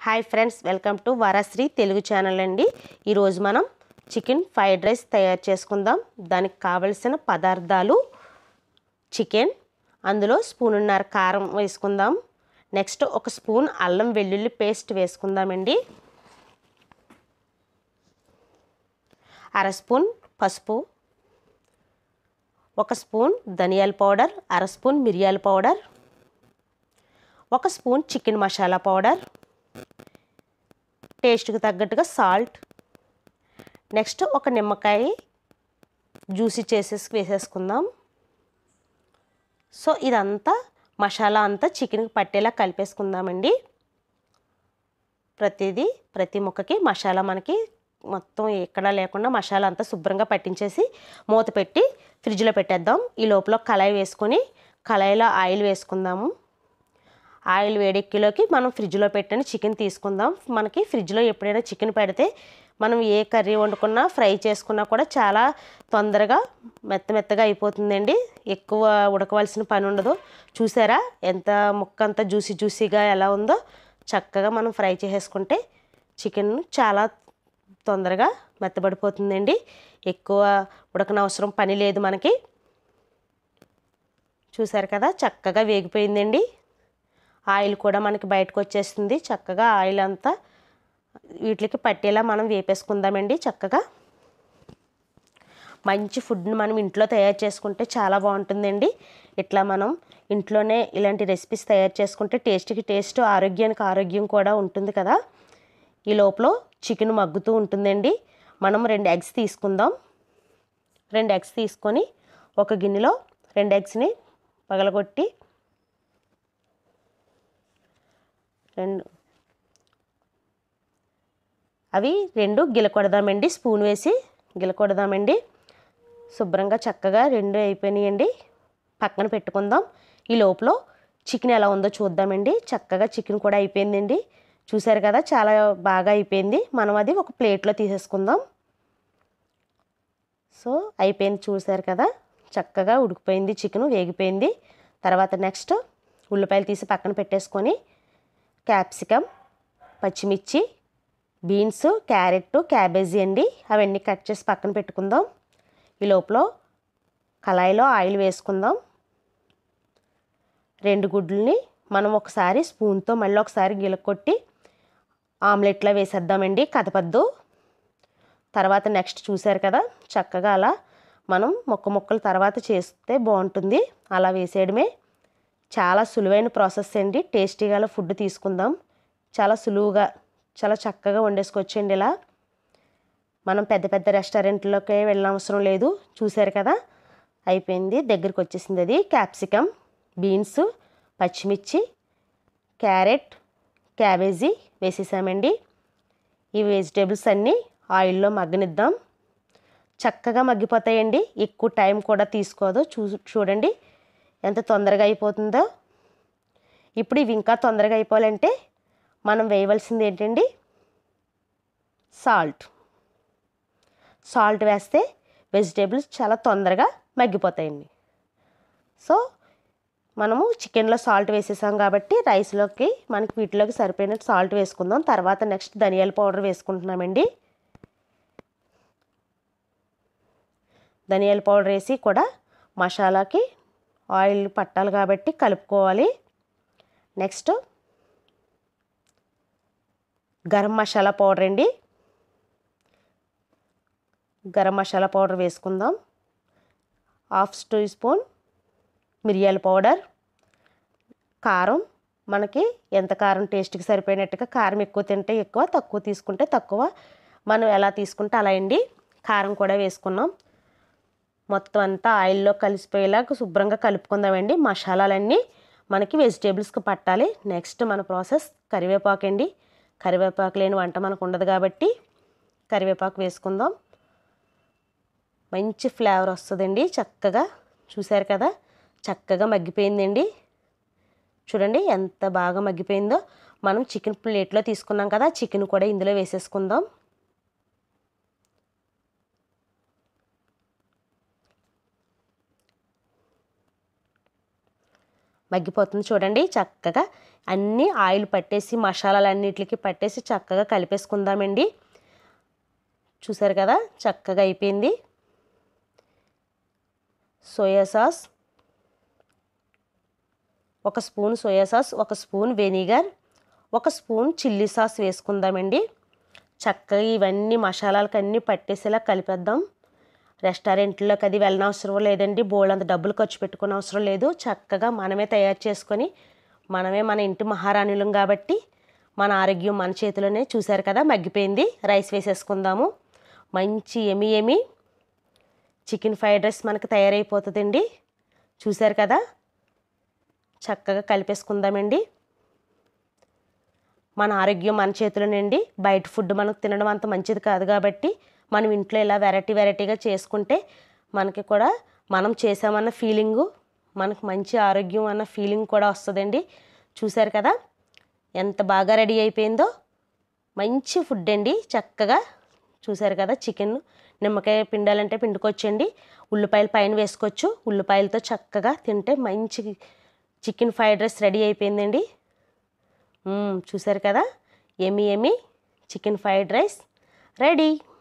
hi friends welcome to Varasri Telugu channel అండి ఈరోజు మనం చికెన్ ఫ్రైడ్ రైస్ తయారు చేసుకుందాం దానికి కావలసిన పదార్థాలు చికెన్ అందులో స్పూనున్నర కారం వేసుకుందాం నెక్స్ట్ ఒక స్పూన్ అల్లం వెల్లుల్లి పేస్ట్ వేసుకుందామండి అర స్పూన్ పసుపు ఒక స్పూన్ ధనియాల పౌడర్ అర స్పూన్ మిరియాల పౌడర్ ఒక స్పూన్ చికెన్ మసాలా పౌడర్ టేస్ట్కి తగ్గట్టుగా సాల్ట్ నెక్స్ట్ ఒక నిమ్మకాయ జ్యూసీ చేసేసి వేసేసుకుందాం సో ఇదంతా మసాలా అంతా చికెన్కి పట్టేలా కలిపేసుకుందామండి ప్రతిదీ ప్రతి ముక్కకి మసాలా మనకి మొత్తం ఎక్కడా లేకుండా మసాలా అంతా శుభ్రంగా పట్టించేసి మూత పెట్టి ఫ్రిడ్జ్లో పెట్టేద్దాం ఈ లోపల కళాయి వేసుకొని కళాయిలో ఆయిల్ వేసుకుందాము ఆయిల్ వేడెక్కిలోకి మనం ఫ్రిడ్జ్లో పెట్టిన చికెన్ తీసుకుందాం మనకి ఫ్రిడ్జ్లో ఎప్పుడైనా చికెన్ పెడితే మనం ఏ కర్రీ వండుకున్నా ఫ్రై చేసుకున్నా కూడా చాలా తొందరగా మెత్త మెత్తగా అయిపోతుందండి ఎక్కువ ఉడకవలసిన పని ఉండదు చూసారా ఎంత ముక్క అంత జ్యూసీ జ్యూసీగా ఎలా ఉందో చక్కగా మనం ఫ్రై చేసేసుకుంటే చికెన్ చాలా తొందరగా మెత్తబడిపోతుందండి ఎక్కువ ఉడకనవసరం పని లేదు మనకి చూసారు కదా చక్కగా వేగిపోయిందండి ఆయిల్ కూడా మనకి బయటకు వచ్చేస్తుంది చక్కగా ఆయిల్ అంతా వీటికి పట్టేలా మనం వేపేసుకుందామండి చక్కగా మంచి ఫుడ్ని మనం ఇంట్లో తయారు చేసుకుంటే చాలా బాగుంటుందండి ఇట్లా మనం ఇంట్లోనే ఇలాంటి రెసిపీస్ తయారు చేసుకుంటే టేస్ట్కి టేస్ట్ ఆరోగ్యానికి ఆరోగ్యం కూడా ఉంటుంది కదా ఈ లోపల చికెన్ మగ్గుతూ ఉంటుందండి మనం రెండు ఎగ్స్ తీసుకుందాం రెండు ఎగ్స్ తీసుకొని ఒక గిన్నెలో రెండు ఎగ్స్ని పగలగొట్టి రెండు అవి రెండు గిలకొడదామండి స్పూన్ వేసి గిలకొడదామండి శుభ్రంగా చక్కగా రెండు అయిపోయినాయండి పక్కన పెట్టుకుందాం ఈ లోపల చికెన్ ఎలా ఉందో చూద్దామండి చక్కగా చికెన్ కూడా అయిపోయిందండి చూసారు కదా చాలా బాగా అయిపోయింది మనం అది ఒక ప్లేట్లో తీసేసుకుందాం సో అయిపోయింది చూసారు కదా చక్కగా ఉడికిపోయింది చికెన్ వేగిపోయింది తర్వాత నెక్స్ట్ ఉల్లిపాయలు తీసి పక్కన పెట్టేసుకొని క్యాప్సికమ్ పచ్చిమిర్చి బీన్స్ క్యారెట్ క్యాబేజీ అండి అవన్నీ కట్ చేసి పక్కన పెట్టుకుందాం ఈ లోపల కళాయిలో ఆయిల్ వేసుకుందాం రెండు గుడ్లని మనం ఒకసారి స్పూన్తో మళ్ళీ ఒకసారి గిలకొట్టి ఆమ్లెట్లో వేసేద్దామండి కదపద్దు తర్వాత నెక్స్ట్ చూసారు కదా చక్కగా అలా మనం మొక్క మొక్కలు తర్వాత చేస్తే బాగుంటుంది అలా వేసేయడమే చాలా సులువైన ప్రాసెస్ అండి టేస్టీగా ఫుడ్ తీసుకుందాం చాలా సులువుగా చాలా చక్కగా వండేసుకోవచ్చండి ఇలా మనం పెద్ద పెద్ద రెస్టారెంట్లోకి వెళ్ళనవసరం లేదు చూసారు కదా అయిపోయింది దగ్గరికి వచ్చేసింది అది క్యాప్సికమ్ బీన్స్ పచ్చిమిర్చి క్యారెట్ క్యాబేజీ వేసేసామండి ఈ వెజిటేబుల్స్ అన్నీ ఆయిల్లో మగ్గనిద్దాం చక్కగా మగ్గిపోతాయండి ఎక్కువ టైం కూడా తీసుకోదు చూ చూడండి ఎంత తొందరగా అయిపోతుందో ఇప్పుడు ఇవి ఇంకా తొందరగా అయిపోవాలంటే మనం వేయవలసింది ఏంటండి సాల్ట్ సాల్ట్ వేస్తే వెజిటేబుల్స్ చాలా తొందరగా మగ్గిపోతాయండి సో మనము చికెన్లో సాల్ట్ వేసేసాం కాబట్టి రైస్లోకి మనకి వీటిలోకి సరిపోయినట్టు సాల్ట్ వేసుకుందాం తర్వాత నెక్స్ట్ ధనియాల పౌడర్ వేసుకుంటున్నామండి ధనియాల పౌడర్ వేసి కూడా మసాలాకి ఆయిల్ పట్టాలి కాబట్టి కలుపుకోవాలి నెక్స్ట్ గరం మసాలా పౌడర్ అండి గరం మసాలా పౌడర్ వేసుకుందాం హాఫ్ టీ స్పూన్ మిరియాల పౌడర్ కారం మనకి ఎంత కారం టేస్ట్కి సరిపోయినట్టుగా కారం ఎక్కువ తింటే ఎక్కువ తక్కువ తీసుకుంటే తక్కువ మనం ఎలా తీసుకుంటే అలా అండి కారం కూడా వేసుకున్నాం మొత్తం అంతా ఆయిల్లో కలిసిపోయేలా శుభ్రంగా కలుపుకుందామండి మసాలాలన్నీ మనకి వెజిటేబుల్స్కి పట్టాలి నెక్స్ట్ మన ప్రాసెస్ కరివేపాకు అండి కరివేపాకు లేని వంట మనకు ఉండదు కాబట్టి కరివేపాకు వేసుకుందాం మంచి ఫ్లేవర్ వస్తుందండి చక్కగా చూసారు కదా చక్కగా మగ్గిపోయిందండి చూడండి ఎంత బాగా మగ్గిపోయిందో మనం చికెన్ ప్లేట్లో తీసుకున్నాం కదా చికెన్ కూడా ఇందులో వేసేసుకుందాం మగ్గిపోతుంది చూడండి చక్కగా అన్నీ ఆయిల్ పట్టేసి మసాలాలు అన్నిటికి పట్టేసి చక్కగా కలిపేసుకుందామండి చూసారు కదా చక్కగా అయిపోయింది సోయా సాస్ ఒక స్పూన్ సోయా సాస్ ఒక స్పూన్ వెనిగర్ ఒక స్పూన్ చిల్లీ సాస్ వేసుకుందామండి చక్కగా ఇవన్నీ మసాలాలకు అన్నీ పట్టేసేలా కలిపేద్దాం రెస్టారెంట్లోకి అది వెళ్ళనవసరం లేదండి బోల్డ్ అంత డబ్బులు ఖర్చు పెట్టుకునే అవసరం లేదు చక్కగా మనమే తయారు చేసుకొని మనమే మన ఇంటి మహారాణులం కాబట్టి మన ఆరోగ్యం మన చేతిలోనే చూశారు కదా మగ్గిపోయింది రైస్ వేసేసుకుందాము మంచి yummy yummy chicken fried rice మనకు తయారైపోతుందండి చూశారు కదా చక్కగా కలిపేసుకుందామండి మన ఆరోగ్యం మన చేతిలోనండి బయట ఫుడ్ మనకు తినడం అంత మంచిది కాదు కాబట్టి మనం ఇంట్లో ఇలా వెరైటీ వెరైటీగా చేసుకుంటే మనకి కూడా మనం చేసామన్న ఫీలింగు మనకు మంచి ఆరోగ్యం అన్న ఫీలింగ్ కూడా వస్తుందండి చూశారు కదా ఎంత బాగా రెడీ అయిపోయిందో మంచి ఫుడ్ అండి చక్కగా చూశారు కదా చికెన్ నిమ్మకాయ పిండాలంటే పిండుకొచ్చండి ఉల్లిపాయలు పైన వేసుకోవచ్చు ఉల్లిపాయలతో చక్కగా తింటే మంచి చికెన్ ఫ్రైడ్ రైస్ రెడీ అయిపోయిందండి మ్మ్, చూశారు కదా yummy yummy chicken fried rice ready